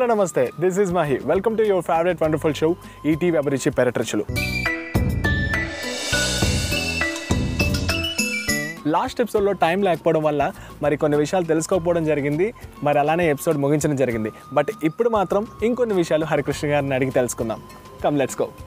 Hello నమస్తే this is Mahi welcome to your favourite wonderful show ETV Abhiruchi పెరట్రచులు last ఎపిసోడ్లో time లేకపోవడం వల్ల మరి కొన్ని విషయాలు తెలుసుకోకపోవడం జరిగింది మరి అలానే ఎపిసోడ్ ముగించడం జరిగింది బట్ ఇప్పుడు మాత్రం ఇంకొన్ని విషయాలు హరికృష్ణ గారిని అడిగి తెలుసుకుందాం కమ్ లెట్స్ గో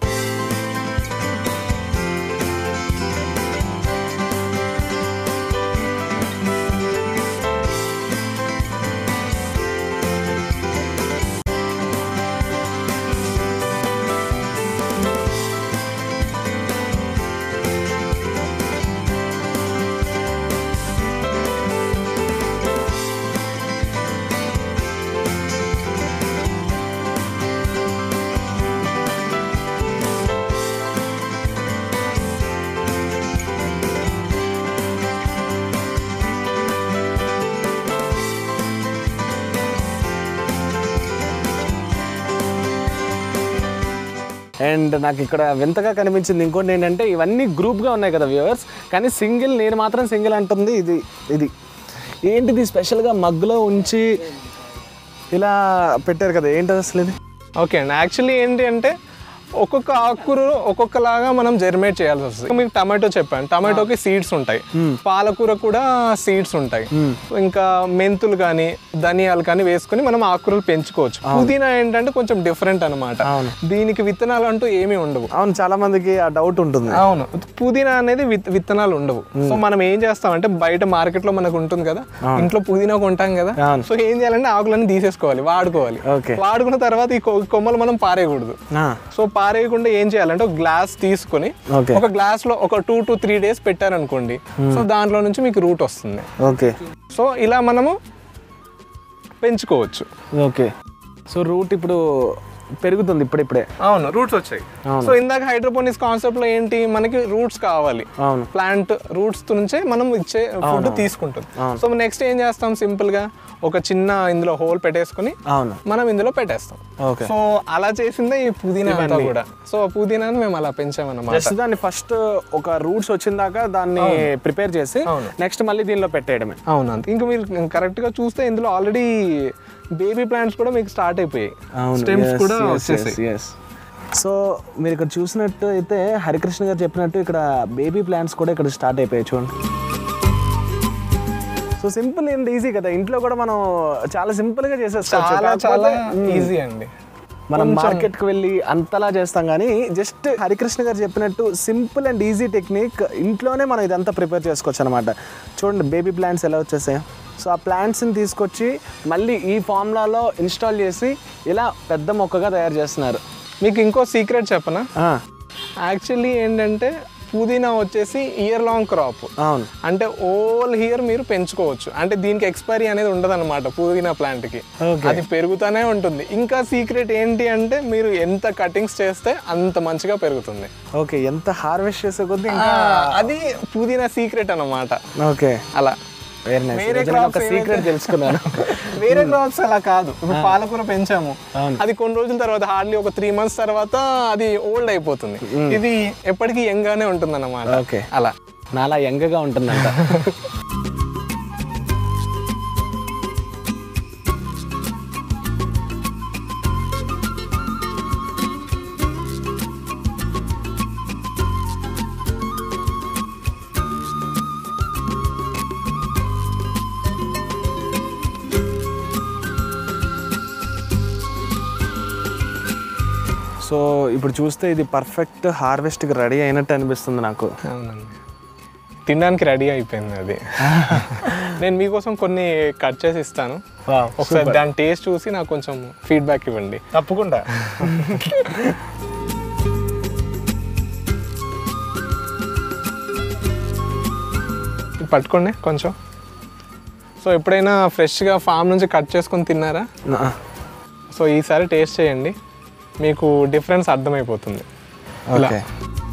అండ్ నాకు ఇక్కడ వింతగా కనిపించింది ఇంకోటి ఏంటంటే ఇవన్నీ గ్రూప్గా ఉన్నాయి కదా వ్యూవర్స్ కానీ సింగిల్ నేను మాత్రం సింగిల్ అంటుంది ఇది ఇది ఏంటిది స్పెషల్గా మగ్గులో ఉంచి ఇలా పెట్టారు కదా ఏంటది అసలు ఇది ఓకే అండి యాక్చువల్లీ ఏంటి అంటే ఒక్కొక్క ఆకుకూర ఒక్కొక్కలాగా మనం జెర్మినేట్ చేయాల్సి వస్తుంది మీకు టమాటో చెప్పాను టమాటోకి సీడ్స్ ఉంటాయి పాలకూర కూడా సీడ్స్ ఉంటాయి ఇంకా మెంతులు కానీ ధనియాలు కానీ వేసుకొని మనం ఆకుకూరలు పెంచుకోవచ్చు పుదీనా ఏంటంటే కొంచెం డిఫరెంట్ అనమాట అవును. దీనికి విత్తనాలు అంటూ ఏమీ ఉండవు అవును చాలా మందికి ఆ డౌట్ ఉంటుంది అవును పుదీనా అనేది విత్- విత్తనాలు ఉండవు సో మనం ఏం చేస్తామంటే బయట మార్కెట్ లో మనకు ఉంటుంది కదా ఇంట్లో పుదీనా కొంటాం కదా అవును. సో ఏం చేయాలంటే ఆకులన్నీ తీసేసుకోవాలి వాడుకోవాలి ఓకే. వాడుకున్న తర్వాత ఈ కొ- కొమ్మలు మనం పారేయకూడదు ఆ, సో పారేయకుండా ఏం చేయాలంటే ఒక గ్లాస్ తీసుకొని ఓకే. ఒక గ్లాస్ లో ఒక టూ టు త్రీ డేస్ పెట్టారనుకోండి సో దాంట్లో నుంచి మీకు రూట్ వస్తుంది ఓకే సో ఇలా మనము పెంచుకోవచ్చు ఓకే సో రూట్ ఇప్పుడు పెరుగుతుంది ఇప్పుడిప్పుడే అవును రూట్స్ వచ్చాయి అవును. సో ఇందాక హైడ్రోపోనిక్స్ కాన్సెప్ట్ లో ఏంటి మనకి రూట్స్ కావాలి అవును ప్లాంట్ రూట్స్ నుంచే మనం ఇచ్చే ఫుడ్ తీసుకుంటుంది సో నెక్స్ట్ ఏం చేస్తాం సింపుల్ గా ఒక చిన్న ఇందులో హోల్ పెట్టేసుకొని అవును మనం ఇందులో పెట్టేస్తాం ఓకే సో అలా చేసిందే ఈ పుదీనా అంతా కూడా సో ఆ పుదీనాని మేము అలా పెంచామన్నమాట జస్ట్ దాన్ని ఫస్ట్ ఒక రూట్స్ వచ్చిన దాకా దాన్ని ప్రిపేర్ చేసి అవును. నెక్స్ట్ మళ్ళీ దీనిలో పెట్టేయడమే అవునంత ఇంకా మీరు కరెక్ట్ గా చూస్తే ఇందులో ఆల్రెడీ బేబీ ప్లాంట్స్ కూడా మీకు స్టార్ట్ అయిపోయాయి స్టెమ్స్ కూడా వచ్చేసాయి సో మీరు ఇక్కడ చూసినట్టు అయితే హరికృష్ణ గారు చెప్పినట్టు ఇక్కడ బేబీ ప్లాంట్స్ కూడా ఇక్కడ స్టార్ట్ అయిపోయాయి చూడండి సో సింపుల్ అండ్ ఈజీ కదా ఇంట్లో కూడా మనం చాలా సింపుల్ గా చేసేసుకోవచ్చు చాలా కాకపోతే, చాలా ఈజీ అండి మనం మార్కెట్ కి వెళ్ళి అంతలా చేస్తాం కానీ జస్ట్ హరికృష్ణ గారు చెప్పినట్టు సింపుల్ అండ్ ఈజీ టెక్నిక్ ఇంట్లోనే మనం ఇదంతా ప్రిపేర్ చేసుకోవచ్చు అనమాట చూడండి బేబీ ప్లాంట్స్ ఎలా వచ్చేసాయి సో ఆ ప్లాంట్స్ని తీసుకొచ్చి మళ్ళీ ఈ ఫార్ములాలో ఇన్స్టాల్ చేసి ఇలా పెద్ద మొక్కగా తయారు చేస్తున్నారు మీకు ఇంకో సీక్రెట్ చెప్పనా ఆ, యాక్చువల్లీ ఏంటంటే పుదీనా వచ్చేసి ఇయర్ లాంగ్ క్రాప్ అవును అంటే ఓల్ హియర్ మీరు పెంచుకోవచ్చు అంటే దీనికి ఎక్స్పైరీ అనేది ఉండదు అనమాట పుదీనా ప్లాంట్ కి Okay. అది పెరుగుతూనే ఉంటుంది ఇంకా సీక్రెట్ ఏంటి అంటే మీరు ఎంత కటింగ్స్ చేస్తే అంత మంచిగా పెరుగుతుంది ఓకే ఎంత హార్వెస్ట్ చేసే కొద్దీ ఆ, ఇంకా అది పుదీనా సీక్రెట్ అన్నమాట ఓకే అలా వెరీ నైస్ వేరే ఒక crops సీక్రెట్ తెలుసుకున్నాను వేరే క్రాప్స్ అలా కాదు ఇప్పుడు పాలకూర పెంచాము అవును. అది కొన్ని రోజుల తర్వాత హార్డ్లీ ఒక త్రీ మంత్స్ తర్వాత అది ఓల్డ్ అయిపోతుంది ఇది ఎప్పటికీ యంగ్ గానే ఉంటుంది అన్నమాట ఓకే అలా నాలా యంగ్గా ఉంటుందంట సో ఇప్పుడు చూస్తే ఇది పర్ఫెక్ట్ హార్వెస్ట్కి రెడీ అయినట్టు అనిపిస్తుంది నాకు అవునండి తినడానికి రెడీ అయిపోయింది అది నేను మీకోసం కొన్ని కట్ చేసి ఇస్తాను ఒకసారి దాని టేస్ట్ చూసి నాకు కొంచెం ఫీడ్బ్యాక్ ఇవ్వండి తప్పకుండా ఇది పట్టుకోండి కొంచెం సో ఎప్పుడైనా ఫ్రెష్గా ఫామ్ నుంచి కట్ చేసుకొని తిన్నారా సో ఈసారి టేస్ట్ చేయండి మీకు డిఫరెన్స్ అర్థమైపోతుంది ఇలా. ఓకే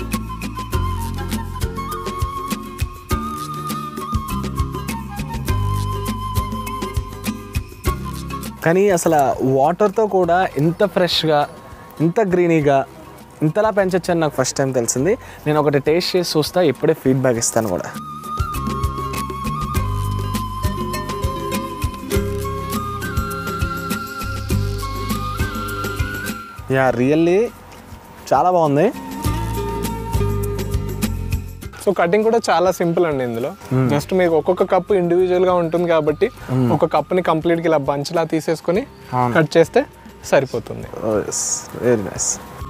కానీ అసలు వాటర్తో కూడా ఇంత ఫ్రెష్గా ఇంత గ్రీనీగా ఇంతలా పెంచొచ్చు అని నాకు ఫస్ట్ టైం తెలిసింది నేను ఒకటి టేస్ట్ చేసి చూస్తా ఇప్పుడే ఫీడ్బ్యాక్ ఇస్తాను కూడా యా రియల్లీ చాలా బాగుంది సో కటింగ్ కూడా చాలా సింపుల్ అండి ఇందులో జస్ట్ మీకు ఒక్కొక్క కప్ ఇండివిజువల్ గా ఉంటుంది కాబట్టి ఒక కప్ని కంప్లీట్ గా ఇలా bunch లా తీసేసుకొని అవును. కట్ చేస్తే సరిపోతుంది వెరీ నైస్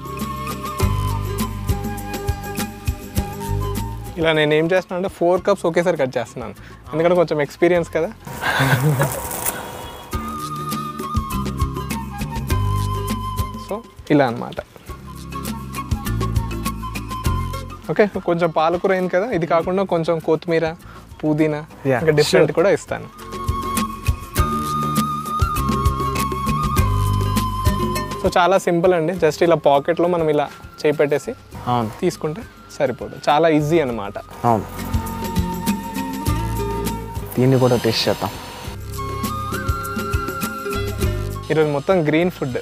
ఇలా నేను ఏం చేస్తున్నాను అంటే ఫోర్ కప్స్ ఒకేసారి కట్ చేస్తున్నాను ఎందుకంటే కొంచెం ఎక్స్పీరియన్స్ కదా సో ఇలా అన్నమాట ఓకే కొంచెం పాలకూర అయింది కదా ఇది కాకుండా కొంచెం కొత్తిమీర పుదీనా Yeah, ఇంకా డిఫరెంట్ కూడా ఇస్తాను సో చాలా సింపుల్ అండి జస్ట్ ఇలా పాకెట్లో మనం ఇలా చేయి పెట్టేసి అవును తీసుకుంటే సరిపోతుంది చాలా ఈజీ అన్నమాట అవును దీన్ని కూడా టేస్ట్ చేద్దాం ఈరోజు మొత్తం గ్రీన్ ఫుడ్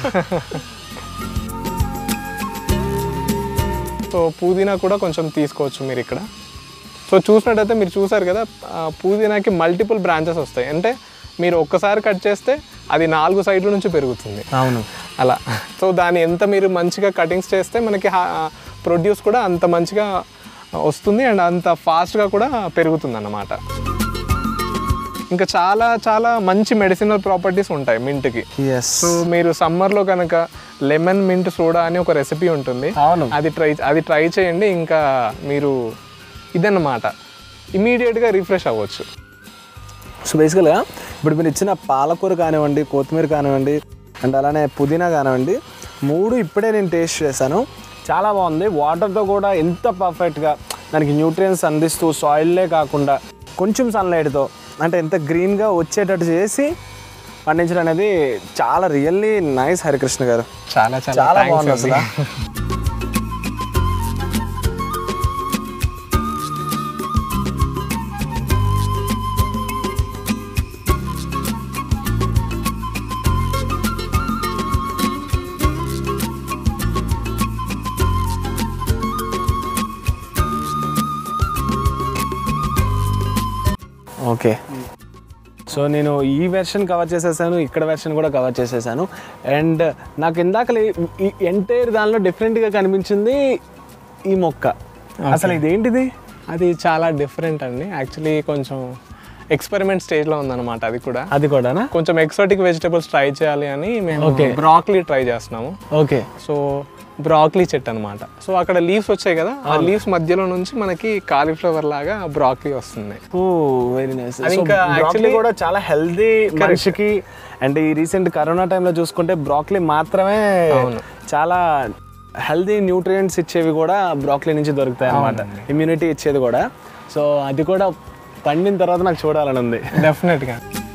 సో పుదీనా కూడా కొంచెం తీసుకోవచ్చు మీరు ఇక్కడ సో చూసినట్టయితే మీరు చూసారు కదా ఆ పుదీనాకి మల్టిపుల్ బ్రాంచెస్ వస్తాయి అంటే మీరు ఒక్కసారి కట్ చేస్తే అది నాలుగు సైడ్ల నుంచి పెరుగుతుంది అవును అలా సో దాన్ని ఎంత మీరు మంచిగా కటింగ్స్ చేస్తే మనకి ప్రొడ్యూస్ కూడా అంత మంచిగా వస్తుంది అండ్ అంత ఫాస్ట్గా కూడా పెరుగుతుంది అన్నమాట ఇంకా చాలా చాలా మంచి మెడిసినల్ ప్రాపర్టీస్ ఉంటాయి మింట్కి ఎస్ సో మీరు సమ్మర్లో కనుక లెమన్ మింట్ సోడా అని ఒక రెసిపీ ఉంటుంది అవును అది ట్రై అది ట్రై చేయండి ఇంకా మీరు ఇదన్నమాట ఇమీడియట్గా రిఫ్రెష్ అవ్వచ్చు సో బేసికల్గా ఇప్పుడు మీరు ఇచ్చిన పాలకూర కానివ్వండి కొత్తిమీర కానివ్వండి అండ్ అలానే పుదీనా కానివ్వండి మూడు ఇప్పుడే నేను టేస్ట్ చేశాను చాలా బాగుంది వాటర్తో కూడా ఎంత పర్ఫెక్ట్గా దానికి న్యూట్రియన్స్ అందిస్తూ సాయిల్లే కాకుండా కొంచెం సన్లైట్తో అంటే ఎంత గ్రీన్గా వచ్చేటట్టు చేసి పండించడం అనేది చాలా రియల్లీ నైస్ హరికృష్ణ గారు చాలా చాలా బాగుంది అసలు ఓకే సో నేను ఈ వెర్షన్ కవర్ చేసేసాను ఇక్కడ వెర్షన్ కూడా కవర్ చేసేసాను అండ్ నాకు ఇందాక ఈ ఎంటైర్ దానిలో డిఫరెంట్గా కనిపించింది ఈ మొక్క అసలు ఇదేంటిది అది చాలా డిఫరెంట్ అండి యాక్చువల్లీ కొంచెం ఎక్స్పెరిమెంట్ స్టేజ్లో ఉందన్నమాట అది కూడా అది కూడానా కొంచెం ఎక్సాటిక్ వెజిటబుల్స్ ట్రై చేయాలి అని మేము Okay. బ్రాక్లీ ట్రై చేస్తున్నాము ఓకే సో బ్రాక్లీ చెట్టు అనమాట సో అక్కడ లీవ్స్ వచ్చాయి కదా ఆ లీవ్స్ మధ్యలో నుంచి మనకి కాలీఫ్లవర్ లాగా బ్రాక్లీ వస్తుంది ఓ వెరీ నైస్ అది ఇంకా బ్రాక్లీ actually- కూడా చాలా హెల్దీ మనిషికి అండ్ ఈ రీసెంట్ కరోనా టైంలో చూసుకుంటే బ్రాక్లీ మాత్రమే అవును. చాలా హెల్దీ న్యూట్రియంట్స్ ఇచ్చేవి కూడా బ్రాక్లీ నుంచి దొరుకుతాయి అన్నమాట ఇమ్యూనిటీ ఇచ్చేది కూడా సో అది కూడా పండిన తర్వాత నాకు చూడాలని ఉంది డెఫినెట్గా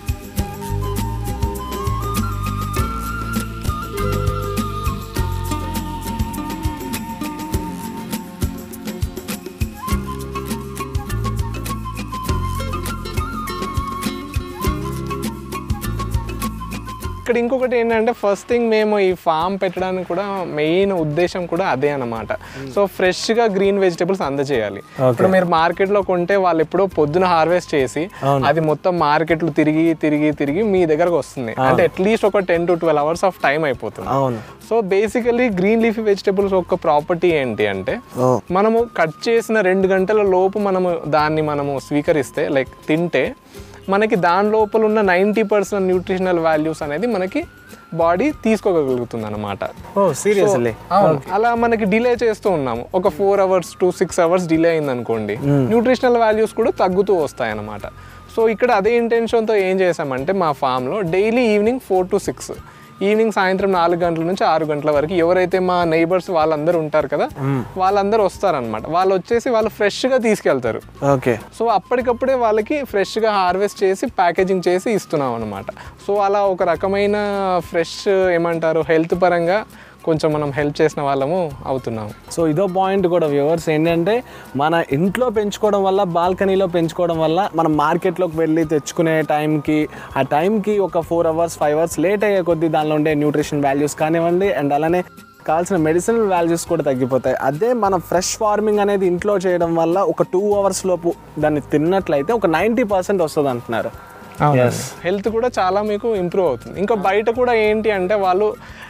ఇక్కడ ఇంకొకటి ఏంటంటే ఫస్ట్ థింగ్ మేము ఈ ఫామ్ పెట్టడానికి కూడా మెయిన్ ఉద్దేశం కూడా అదే అన్నమాట సో ఫ్రెష్గా గ్రీన్ వెజిటబుల్స్ అందజేయాలి ఇప్పుడు మీరు మార్కెట్లో కొంటే వాళ్ళు ఎప్పుడో పొద్దున హార్వెస్ట్ చేసి అది మొత్తం మార్కెట్లు తిరిగి తిరిగి తిరిగి మీ దగ్గరకు వస్తుంది అంటే అట్లీస్ట్ ఒక ten to twelve hours of time అయిపోతుంది అవును so basically green leafy vegetables ఒక ప్రాపర్టీ ఏంటి అంటే ఓ మనము కట్ చేసిన రెండు గంటల లోపు మనము దాన్ని మనము స్వీకరిస్తే లైక్ తింటే మనకి దాని లోపల ఉన్న నైంటీ పర్సెంట్ న్యూట్రిషనల్ వాల్యూస్ అనేది మనకి బాడీ తీసుకోగలుగుతుంది అనమాట ఓ సీరియస్లీ అవును అలా మనకి డిలే చేస్తూ ఉన్నాము ఒక four hours to six hours delay అయింది అనుకోండి న్యూట్రిషనల్ వాల్యూస్ కూడా తగ్గుతూ వస్తాయి అన్నమాట సో ఇక్కడ అదే ఇంటెన్షన్తో ఏం చేసామంటే మా ఫామ్లో daily evening four to six evening సాయంత్రం నాలుగు గంటల నుంచి ఆరు గంటల వరకు ఎవరైతే మా నైబర్స్ వాళ్ళందరూ ఉంటారు కదా వాళ్ళందరూ వస్తారనమాట వాళ్ళు వచ్చేసి వాళ్ళు ఫ్రెష్గా తీసుకెళ్తారు ఓకే సో అప్పటికప్పుడే వాళ్ళకి ఫ్రెష్గా హార్వెస్ట్ చేసి ప్యాకేజింగ్ చేసి ఇస్తున్నాం అనమాట సో అలా ఒక రకమైన ఫ్రెష్ ఏమంటారు హెల్త్ పరంగా కొంచెం మనం హెల్ప్ చేసిన వాళ్ళము అవుతున్నాము సో ఇదో పాయింట్ కూడా వ్యూవర్స్ ఏంటంటే మన ఇంట్లో పెంచుకోవడం వల్ల బాల్కనీలో పెంచుకోవడం వల్ల మనం మార్కెట్లోకి వెళ్ళి తెచ్చుకునే టైంకి ఆ టైంకి ఒక four hours five hours late అయ్యే కొద్దీ దానిలో ఉండే న్యూట్రిషన్ వాల్యూస్ కానివ్వండి అండ్ అలానే కావాల్సిన మెడిసినల్ వాల్యూస్ కూడా తగ్గిపోతాయి అదే మనం ఫ్రెష్ ఫార్మింగ్ అనేది ఇంట్లో చేయడం వల్ల ఒక టూ అవర్స్ లోపు దాన్ని తిన్నట్లయితే ఒక నైంటీ పర్సెంట్ వస్తుంది అంటున్నారు హెల్త్ కూడా చాలా మీకు ఇంప్రూవ్ అవుతుంది ఇంకా బయట కూడా ఏంటి అంటే వాళ్ళు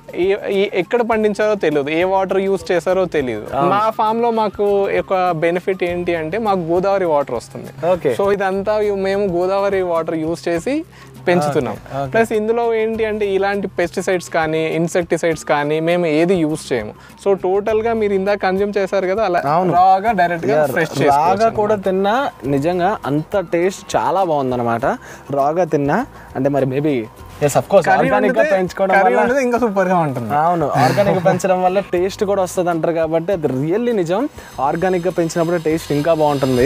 ఏ- ఈ- ఎక్కడ పండించారో తెలియదు ఏ వాటర్ యూస్ చేశారో తెలియదు మా ఫామ్ లో మాకు ఒక బెనిఫిట్ ఏంటి అంటే మాకు గోదావరి వాటర్ వస్తుంది ఓకే సో ఇదంతా మేము గోదావరి వాటర్ యూస్ చేసి పెంచుతున్నాం ప్లస్ ఇందులో ఏంటి అంటే ఇలాంటి పెస్టిసైడ్స్ కానీ ఇన్సెక్టిసైడ్స్ కానీ మేము ఏది యూస్ చేయము సో టోటల్ గా మీరు ఇందాక కన్జ్యూమ్ చేశారు కదా అలా రాగా డైరెక్ట్ గా ఫ్రెష్ రాగా కూడా తిన్నా నిజంగా అంత టేస్ట్ చాలా బాగుందన్నమాట రాగా తిన్నా అంటే మరి maybe yes of course organic గా పెంచుకోవడం వల్ల ఇంకా సూపర్ గా ఉంటుంది అవును ఆర్గానిక్ పెంచడం వల్ల టేస్ట్ కూడా వస్తుంది అంటారు కాబట్టి అది రియల్లీ నిజం ఆర్గానిక్ గా పెంచినప్పుడు టేస్ట్ ఇంకా బాగుంటుంది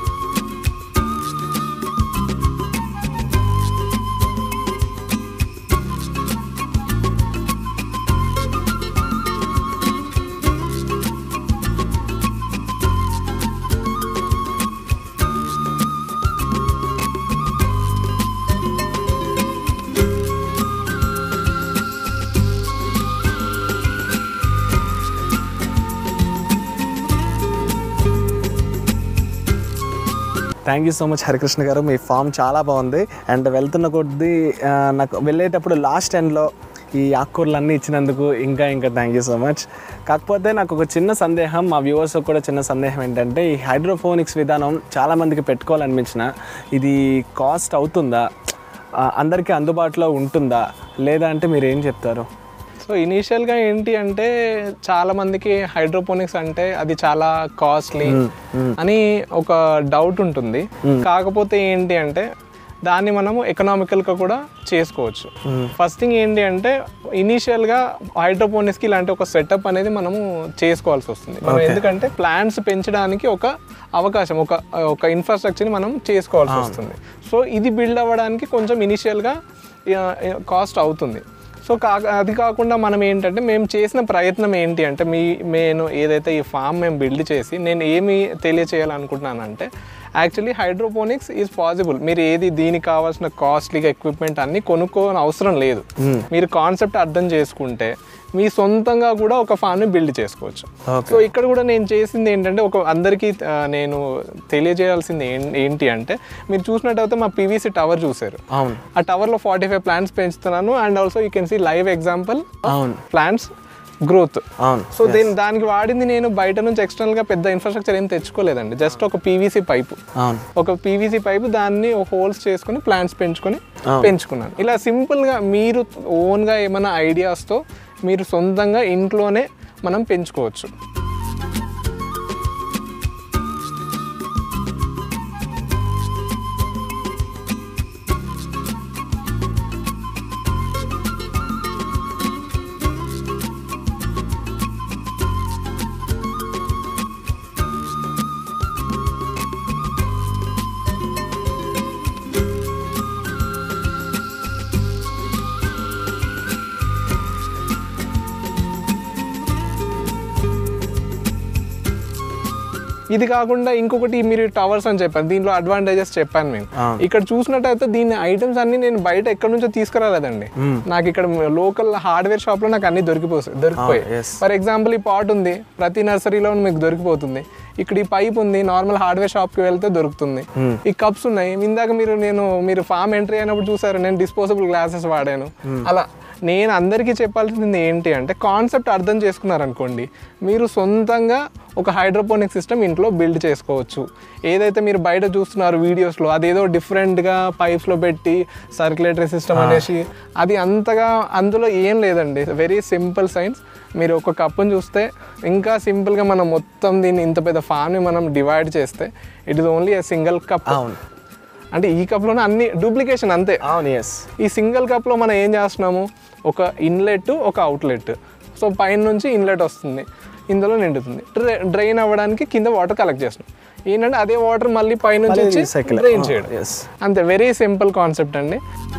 thank you so much Harikrishna గారు మీ ఫామ్ చాలా బాగుంది అండ్ వెళ్తున్న కొద్దీ ఆ, నాకు వెళ్ళేటప్పుడు లాస్ట్ ఎండ్లో ఈ ఆకుకూరలు అన్నీ ఇచ్చినందుకు ఇంకా ఇంకా థ్యాంక్ యూ సో మచ్ కాకపోతే నాకు ఒక చిన్న సందేహం మా వ్యూవర్స్ కూడా చిన్న సందేహం ఏంటంటే ఈ హైడ్రోఫోనిక్స్ విధానం చాలామందికి పెట్టుకోవాలనిపించిన ఇది కాస్ట్ అవుతుందా ఆ, అందరికీ అందుబాటులో ఉంటుందా లేదా అంటే మీరు ఏం చెప్తారు సో ఇనీషియల్గా ఏంటి అంటే చాలా మందికి హైడ్రోపోనిక్స్ అంటే అది చాలా కాస్ట్లీ అని ఒక డౌట్ ఉంటుంది కాకపోతే ఏంటి అంటే దాన్ని మనము ఎకనామికల్గా కూడా చేసుకోవచ్చు ఫస్ట్ థింగ్ ఏంటి అంటే ఇనీషియల్గా హైడ్రోపోనిక్స్కి ఇలాంటి ఒక సెటప్ అనేది మనము చేసుకోవాల్సి వస్తుంది మనం ఎందుకంటే ప్లాంట్స్ పెంచడానికి ఒక అవకాశం ఒక ఒక ఇన్ఫ్రాస్ట్రక్చర్ని మనం చేసుకోవాల్సి వస్తుంది సో ఇది బిల్డ్ అవ్వడానికి కొంచెం ఇనీషియల్గా కాస్ట్ అవుతుంది సో కా అది కాకుండా మనం ఏంటంటే మేము చేసిన ప్రయత్నం ఏంటి అంటే మీ నేను ఏదైతే ఈ ఫామ్ మేము బిల్డ్ చేసి నేను ఏమి తెలియచేయాలనుకుంటున్నానంటే యాక్చువల్లీ హైడ్రోపోనిక్స్ ఈజ్ పాసిబుల్ మీరు ఏది దీనికి కావాల్సిన కాస్ట్లీగా ఎక్విప్మెంట్ అన్ని కొనుక్కోని అవసరం లేదు మీరు కాన్సెప్ట్ అర్థం చేసుకుంటే మీ సొంతంగా కూడా ఒక ఫామ్ని బిల్డ్ చేసుకోవచ్చు సో ఇక్కడ కూడా నేను చేసింది ఏంటంటే ఒక అందరికీ ఆ, నేను తెలియజేయాల్సింది ఏం- ఏంటి అంటే మీరు చూసినట్టయితే మా పీవీసీ టవర్ చూసారు అవును ఆ టవర్లో ఫార్టీ ఫైవ్ ప్లాంట్స్ పెంచుతున్నాను and also you can see live example అవును ప్లాంట్స్ గ్రోత్ అవును సో దీని దానికి వాడింది నేను బయట నుంచి external గా పెద్ద ఇన్ఫ్రాస్ట్రక్చర్ ఏం తెచ్చుకోలేదండి జస్ట్ ఒక పీవీసీ పైపు అవును ఒక పీవీసీ పైపు దాన్ని హోల్స్ చేసుకుని ప్లాంట్స్ పెంచుకొని పెంచుకున్నాను ఇలా సింపుల్గా మీరు ఓన్గా ఏమైనా ఐడియాస్తో మీరు సొంతంగా ఇంట్లోనే మనం పెంచుకోవచ్చు ఇది కాకుండా ఇంకొకటి మీరు టవర్స్ అని చెప్పాను దీంట్లో అడ్వాంటేజెస్ చెప్పాను మేము ఇక్కడ చూసినట్టయితే దీని ఐటమ్స్ అన్ని నేను బయట ఎక్కడి నుంచో తీసుకురాలేదండి నాకు ఇక్కడ లోకల్ హార్డ్వేర్ షాప్ లో నాకు అన్ని దొరికిపోయి దొరికిపోయాయి yes. ఫర్ ఎగ్జాంపుల్ ఈ పాట్ ఉంది ప్రతి నర్సరీలో మీకు దొరికిపోతుంది ఇక్కడ ఈ పైప్ ఉంది నార్మల్ హార్డ్వేర్ షాప్ కి వెళ్తే దొరుకుతుంది ఈ కప్స్ ఉన్నాయి ఇందాక మీరు నేను మీరు ఫామ్ ఎంట్రీ అయినప్పుడు చూసారు నేను డిస్పోజబుల్ గ్లాసెస్ వాడాను అలా నేను అందరికీ చెప్పాల్సింది ఏంటి అంటే కాన్సెప్ట్ అర్థం చేసుకున్నారనుకోండి మీరు సొంతంగా ఒక హైడ్రోపోనిక్ సిస్టమ్ ఇంట్లో బిల్డ్ చేసుకోవచ్చు ఏదైతే మీరు బయట చూస్తున్నారు వీడియోస్లో అదేదో డిఫరెంట్గా పైప్స్లో పెట్టి సర్క్యులేటరీ సిస్టమ్ అనేసి అది అంతగా అందులో ఏం లేదండి వెరీ సింపుల్ సైన్స్ మీరు ఒక కప్పుని చూస్తే ఇంకా సింపుల్గా మనం మొత్తం దీన్ని ఇంత పెద్ద ఫామ్ని మనం డివైడ్ చేస్తే it is only a single cup అవును అంటే ఈ కప్లోనే అన్ని డూప్లికేషన్ అంతే అవును ఎస్ ఈ సింగిల్ కప్లో మనం ఏం చేస్తున్నాము ఒక ఇన్లెట్ ఒక అవుట్లెట్ సో పైన నుంచి ఇన్లెట్ వస్తుంది ఇందులో నిండుతుంది డ్రై డ్రైన్ అవ్వడానికి కింద వాటర్ కలెక్ట్ చేస్తున్నాం ఏంటంటే అదే వాటర్ మళ్ళీ పైనుంచి వచ్చి recycle. డ్రైన్ Oh, చేయడం yes. అంతే వెరీ సింపుల్ కాన్సెప్ట్ అండి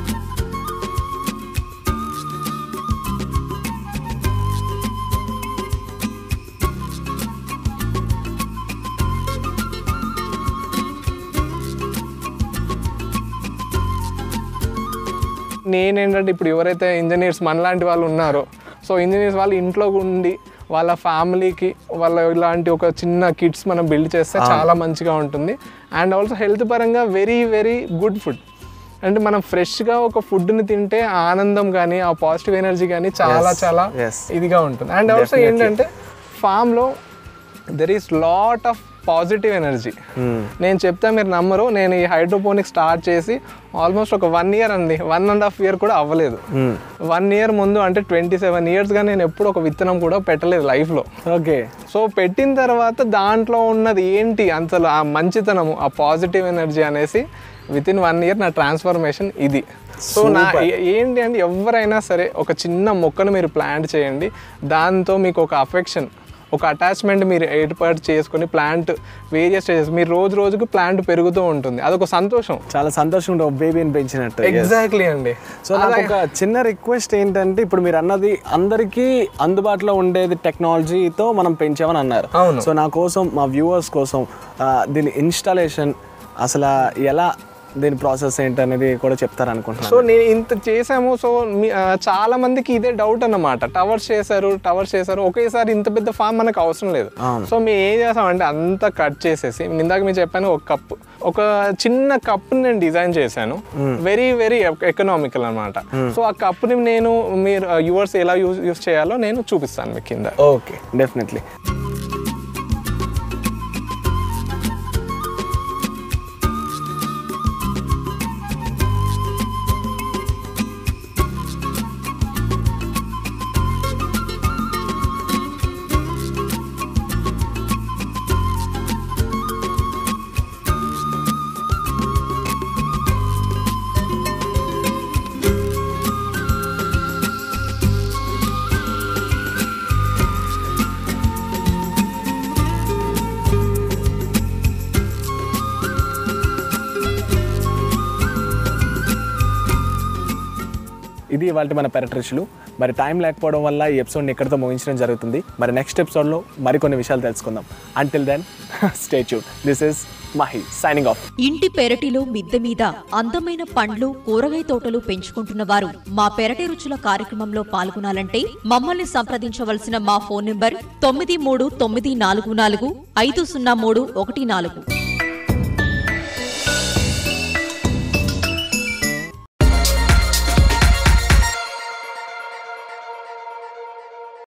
నేనేంటంటే ఇప్పుడు ఎవరైతే ఇంజనీర్స్ మనలాంటి వాళ్ళు ఉన్నారో సో ఇంజనీర్స్ వాళ్ళు ఇంట్లో ఉండి వాళ్ళ ఫ్యామిలీకి వాళ్ళ ఇలాంటి ఒక చిన్న కిట్స్ మనం బిల్డ్ చేస్తే చాలా మంచిగా ఉంటుంది అండ్ ఆల్సో హెల్త్ పరంగా వెరీ వెరీ గుడ్ ఫుడ్ అంటే మనం ఫ్రెష్గా ఒక ఫుడ్ని తింటే ఆ ఆనందం కానీ ఆ పాజిటివ్ ఎనర్జీ కానీ చాలా చాలా yes. ఇదిగా ఉంటుంది అండ్ ఆల్సో ఏంటంటే ఫామ్లో there is lot of positive energy నేను చెప్తా మీరు నమ్మరు నేను ఈ హైడ్రోపోనిక్ స్టార్ట్ చేసి ఆల్మోస్ట్ ఒక వన్ ఇయర్ అండి వన్ అండ్ హాఫ్ ఇయర్ కూడా అవ్వలేదు వన్ ఇయర్ ముందు అంటే ట్వంటీ సెవెన్ ఇయర్స్గా నేను ఎప్పుడు ఒక విత్తనం కూడా పెట్టలేదు లైఫ్లో ఓకే సో పెట్టిన తర్వాత దాంట్లో ఉన్నది ఏంటి అంతలో ఆ మంచితనము ఆ పాజిటివ్ ఎనర్జీ అనేసి విత్ ఇన్ వన్ ఇయర్ నా ట్రాన్స్ఫర్మేషన్ ఇది సో నా ఏ- ఏంటి అంటే ఎవరైనా సరే ఒక చిన్న మొక్కను మీరు ప్లాంట్ చేయండి దాంతో మీకు ఒక అఫెక్షన్ ఒక అటాచ్మెంట్ మీరు ఏర్పాటు చేసుకొని ప్లాంట్ వేరియస్ స్టేజెస్ మీరు రోజు రోజుకు ప్లాంట్ పెరుగుతూ ఉంటుంది అదొక సంతోషం చాలా సంతోషంగా ఉంటుంది బేబీని పెంచినట్టు ఎగ్జాక్ట్లీ అండి సో నాకు ఒక చిన్న రిక్వెస్ట్ ఏంటంటే ఇప్పుడు మీరు అన్నది అందరికీ అందుబాటులో ఉండేది టెక్నాలజీతో మనం పెంచామని అన్నారు అవును. సో నా కోసం మా వ్యూవర్స్ కోసం ఆ, దీని ఇన్స్టాలేషన్ అసలు ఎలా దీని ప్రాసెస్ ఏంటనేది కూడా చెప్తారనుకుంటున్నాను సో నేను ఇంత చేసాము సో మీ ఆ, చాలా మందికి ఇదే డౌట్ అన్నమాట టవర్స్ చేశారు టవర్స్ చేశారు ఒకేసారి ఇంత పెద్ద ఫామ్ మనకు అవసరం లేదు అవును. సో మేము ఏం చేసామంటే అంతా కట్ చేసేసి నేను ఇందాక మీకు చెప్పాను ఒక కప్ ఒక చిన్న కప్ నేను డిజైన్ చేశాను వెరీ వెరీ ఎకనామికల్ అనమాట సో ఆ కప్ని నేను మీరు యూవర్స్ ఎలా యూజ్ యూస్ చేయాలో నేను చూపిస్తాను మీకు కింద ఓకే డెఫినెట్లీ ఇది ఇవాళ మన పెరట్రిచ్లు మరి టైం లేకపోవడం వల్ల ఈ ఎపిసోడ్ని ఇక్కడితో ముగించడం జరుగుతుంది మరి నెక్స్ట్ ఎపిసోడ్లో మరికొన్ని విషయాలు తెలుసుకుందాం until then stay tune this is Mahi signing off ఇంటి పెరటిలో మిద్దె మీద అందమైన పండ్లు కూరగాయ తోటలు పెంచుకుంటున్న వారు మా పెరటి రుచుల కార్యక్రమంలో పాల్గొనాలంటే మమ్మల్ని సంప్రదించవలసిన మా ఫోన్ నంబర్ తొమ్మిది మూడు తొమ్మిది నాలుగు నాలుగు ఐదు సున్నా మూడు ఒకటి నాలుగు